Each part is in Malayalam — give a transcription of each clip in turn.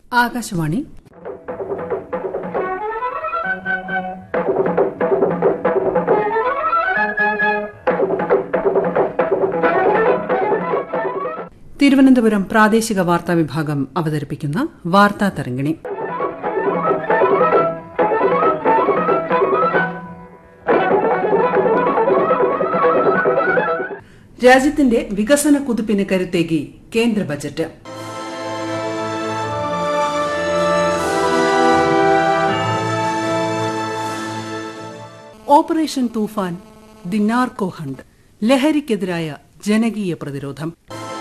ആകാശവാണി തിരുവനന്തപുരം പ്രാദേശിക വാർത്താ വിഭാഗം അവതരിപ്പിക്കുന്ന വാർത്താ തരംഗിണി രാജ്യത്തിന്റെ വികസന കുതിപ്പിന് കരുത്തേകി കേന്ദ്ര budget operation Thoofan the narco hunt ലഹരിക്കെതിരായ ജനകീയ പ്രതിരോധം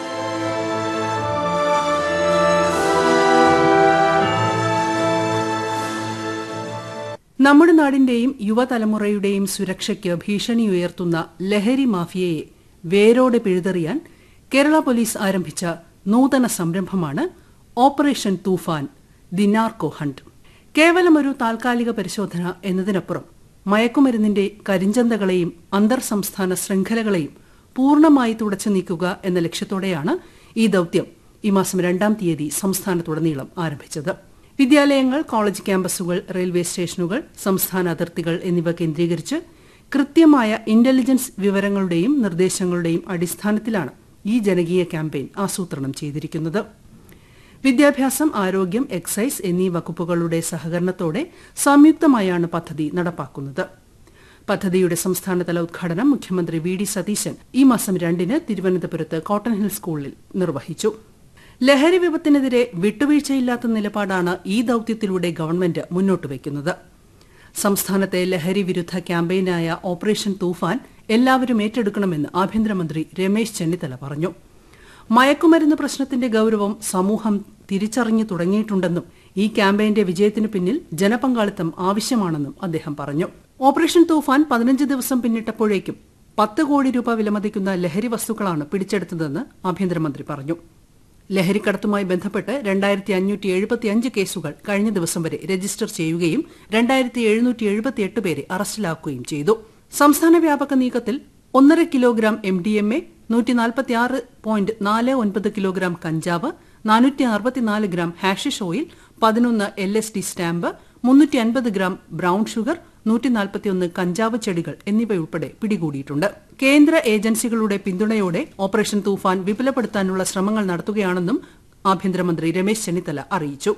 നമ്മുടെ നാടിന്റെയും യുവതലമുറയുടെയും സുരക്ഷയ്ക്ക് ഭീഷണി ഉയർത്തുന്ന ലഹരി മാഫിയയെ വേരോടെ പിഴുതെറിയാൻ കേരള പോലീസ് ആരംഭിച്ച നൂതന സംരംഭമാണ് operation Thoofan the narco hunt കേവലം ഒരു താൽക്കാലിക പരിശോധന എന്നതിനപ്പുറം മയക്കുമരുന്നിന്റെ കരിഞ്ചന്തകളെയും അന്തർ സംസ്ഥാന ശൃംഖലകളെയും പൂർണ്ണമായി തുടച്ചു നീക്കുക എന്ന ലക്ഷ്യത്തോടെയാണ് ഈ ദൌത്യം ഈ മാസം രണ്ടാം തീയതി സംസ്ഥാനത്തുടനീളം ആരംഭിച്ചത് വിദ്യാലയങ്ങൾ കോളേജ് ക്യാമ്പസുകൾ റെയിൽവേ സ്റ്റേഷനുകൾ സംസ്ഥാന അതിർത്തികൾ എന്നിവ കേന്ദ്രീകരിച്ച് കൃത്യമായ ഇന്റലിജൻസ് വിവരങ്ങളുടെയും നിർദ്ദേശങ്ങളുടെയും അടിസ്ഥാനത്തിലാണ് ഈ ജനകീയ ക്യാമ്പയിൻ ആസൂത്രണം ചെയ്തിരിക്കുന്നത് വിദ്യാഭ്യാസം ആരോഗ്യം എക്സൈസ് എന്നീ വകുപ്പുകളുടെ സഹകരണത്തോടെ സംയുക്തമായാണ് പദ്ധതി നടപ്പാക്കുന്നത് പദ്ധതിയുടെ സംസ്ഥാനതല ഉദ്ഘാടനം മുഖ്യമന്ത്രി വി ഡി സതീശൻ ഈ മാസം രണ്ടിന് തിരുവനന്തപുരത്ത് കോട്ടൺ ഹിൽ സ്കൂളിൽ നിർവഹിച്ചു ലഹരി വിപത്തിനെതിരെ വിട്ടുവീഴ്ചയില്ലാത്ത നിലപാടാണ് ഈ ദൌത്യത്തിലൂടെ ഗവൺമെന്റ് മുന്നോട്ട് വയ്ക്കുന്നത് സംസ്ഥാനത്തെ ലഹരി വിരുദ്ധ ക്യാമ്പയിനായ ഓപ്പറേഷൻ തൂഫാൻ എല്ലാവരും ഏറ്റെടുക്കണമെന്ന് ആഭ്യന്തരമന്ത്രി രമേശ് ചെന്നിത്തല പറഞ്ഞു മയക്കുമരുന്ന് പ്രശ്നത്തിന്റെ ഗൌരവം സമൂഹം തിരിച്ചറിഞ്ഞു തുടങ്ങിയിട്ടുണ്ടെന്നും ഈ ക്യാമ്പയിന്റെ വിജയത്തിനു പിന്നിൽ ജനപങ്കാളിത്തം ആവശ്യമാണെന്നും അദ്ദേഹം പറഞ്ഞു ഓപ്പറേഷൻ തൂഫാൻ പതിനഞ്ച് ദിവസം പിന്നിട്ടപ്പോഴേക്കും പത്ത് കോടി രൂപ വിലമതിക്കുന്ന ലഹരി വസ്തുക്കളാണ് പിടിച്ചെടുത്തതെന്ന് ആഭ്യന്തരമന്ത്രി പറഞ്ഞു ലഹരിക്കടത്തുമായി ബന്ധപ്പെട്ട് രണ്ടായിരത്തി അഞ്ഞൂറ്റി എഴുപത്തിയഞ്ച് കേസുകൾ കഴിഞ്ഞ ദിവസം വരെ രജിസ്റ്റർ ചെയ്യുകയും രണ്ടായിരത്തി എഴുന്നൂറ്റി എഴുപത്തിയെട്ട് പേരെ അറസ്റ്റിലാക്കുകയും ചെയ്തു സംസ്ഥാന വ്യാപക നീക്കത്തിൽ ഒന്നര kilogram M D M A നൂറ്റി നാൽപ്പത്തിയാറ് പോയിന്റ് നാല് ഒൻപത് കിലോഗ്രാം കഞ്ചാവ് നാനൂറ്റി അറുപത്തിനാല് ഗ്രാം ഹാഷിഷ് ഓയിൽ പതിനൊന്ന് എൽ എസ് ഡി സ്റ്റാമ്പ് മുന്നൂറ്റി അൻപത് ഗ്രാം ബ്രൌൺ ഷുഗർ നൂറ്റി നാൽപ്പത്തിയൊന്ന് കഞ്ചാവ് ചെടികൾ എന്നിവയുൾപ്പെടെ പിടികൂടിയിട്ടുണ്ട് കേന്ദ്ര ഏജൻസികളുടെ പിന്തുണയോടെ ഓപ്പറേഷൻ തൂഫാൻ വിപുലപ്പെടുത്താനുള്ള ശ്രമങ്ങൾ നടത്തുകയാണെന്നും ആഭ്യന്തരമന്ത്രി രമേശ് ചെന്നിത്തല അറിയിച്ചു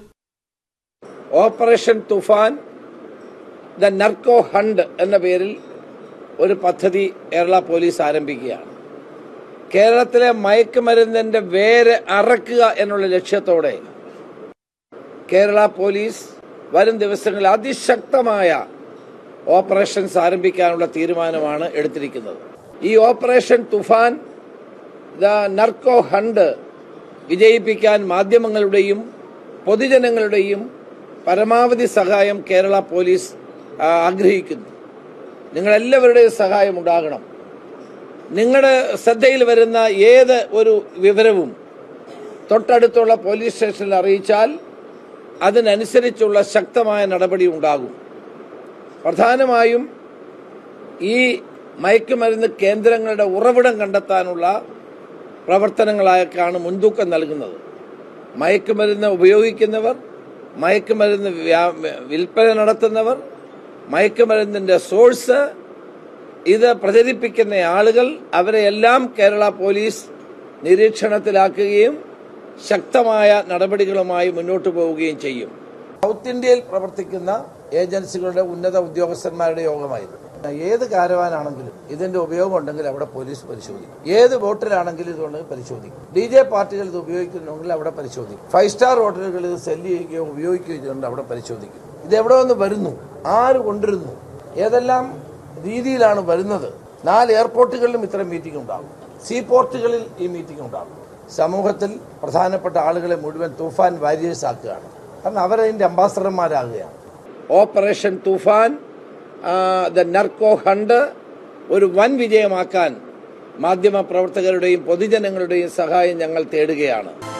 operation Thoofan the narco hunt എന്ന പേരിൽ ഒരു പദ്ധതി കേരള പോലീസ് ആരംഭിക്കുകയാണ് കേരളത്തിലെ മയക്കുമരുന്നിന്റെ വേര് അറക്കുക എന്നുള്ള ലക്ഷ്യത്തോടെ കേരള പോലീസ് വരും ദിവസങ്ങളിൽ അതിശക്തമായ ഓപ്പറേഷൻസ് ആരംഭിക്കാനുള്ള തീരുമാനമാണ് എടുത്തിരിക്കുന്നത് ഈ operation Thoofan the narco hunt വിജയിപ്പിക്കാൻ മാധ്യമങ്ങളുടെയും പൊതുജനങ്ങളുടെയും പരമാവധി സഹായം കേരള പോലീസ് ആ, ആഗ്രഹിക്കുന്നു നിങ്ങളെല്ലാവരുടെയും സഹായം ഉണ്ടാകണം നിങ്ങളുടെ ശ്രദ്ധയിൽ വരുന്ന ഏത് ഒരു വിവരവും തൊട്ടടുത്തുള്ള പോലീസ് സ്റ്റേഷനിൽ അറിയിച്ചാൽ അതിനനുസരിച്ചുള്ള ശക്തമായ നടപടി ഉണ്ടാകും പ്രധാനമായും ഈ മയക്കുമരുന്ന് കേന്ദ്രങ്ങളുടെ ഉറവിടം കണ്ടെത്താനുള്ള പ്രവർത്തനങ്ങളായൊക്കെയാണ് മുൻതൂക്കം നൽകുന്നത് മയക്കുമരുന്ന് ഉപയോഗിക്കുന്നവർ മയക്കുമരുന്ന് വ്യാ- വിൽപ്പന നടത്തുന്നവർ മയക്കുമരുന്നിന്റെ സോഴ്സ് ഇത് പ്രചരിപ്പിക്കുന്ന ആളുകൾ അവരെയെല്ലാം കേരള പോലീസ് നിരീക്ഷണത്തിലാക്കുകയും ശക്തമായ നടപടികളുമായി മുന്നോട്ട് പോവുകയും ചെയ്യും സൗത്ത് ഇന്ത്യയിൽ പ്രവർത്തിക്കുന്ന ഏജൻസികളുടെ ഉന്നത ഉദ്യോഗസ്ഥന്മാരുടെ യോഗമായിരുന്നു ഏത് കാരവാനാണെങ്കിലും ഇതിന്റെ ഉപയോഗം ഉണ്ടെങ്കിൽ അവിടെ പോലീസ് പരിശോധിക്കും ഏത് ബോട്ടിലാണെങ്കിലും ഇതുകൊണ്ട് പരിശോധിക്കും ഡി ജെ പാർട്ടികൾ ഇത് ഉപയോഗിക്കുന്നുണ്ടെങ്കിൽ അവിടെ പരിശോധിക്കും ഫൈവ് സ്റ്റാർ ഹോട്ടലുകൾ ഇത് സെല്ല് ചെയ്യുകയോ ഉപയോഗിക്കുകയോ ചെയ്യുന്നുണ്ട് അവിടെ പരിശോധിക്കും ഇത് എവിടെ നിന്ന് വരുന്നു ആര് കൊണ്ടിരുന്നു ഏതെല്ലാം രീതിയിലാണ് വരുന്നത് നാല് എയർപോർട്ടുകളിലും ഇത്തരം മീറ്റിംഗ് ഉണ്ടാകും സീ പോർട്ടുകളിൽ ഈ മീറ്റിംഗ് ഉണ്ടാകും സമൂഹത്തിൽ പ്രധാനപ്പെട്ട ആളുകളെ മുഴുവൻ തൂഫാൻ വാരിയേഴ്സ് ആക്കുകയാണ് കാരണം അവരതിന്റെ അംബാസഡർമാരാകുകയാണ് operation Thoofan the narco hunt ഒരു വൻ വിജയമാക്കാൻ മാധ്യമ പ്രവർത്തകരുടെയും പൊതുജനങ്ങളുടെയും സഹായം ഞങ്ങൾ തേടുകയാണ്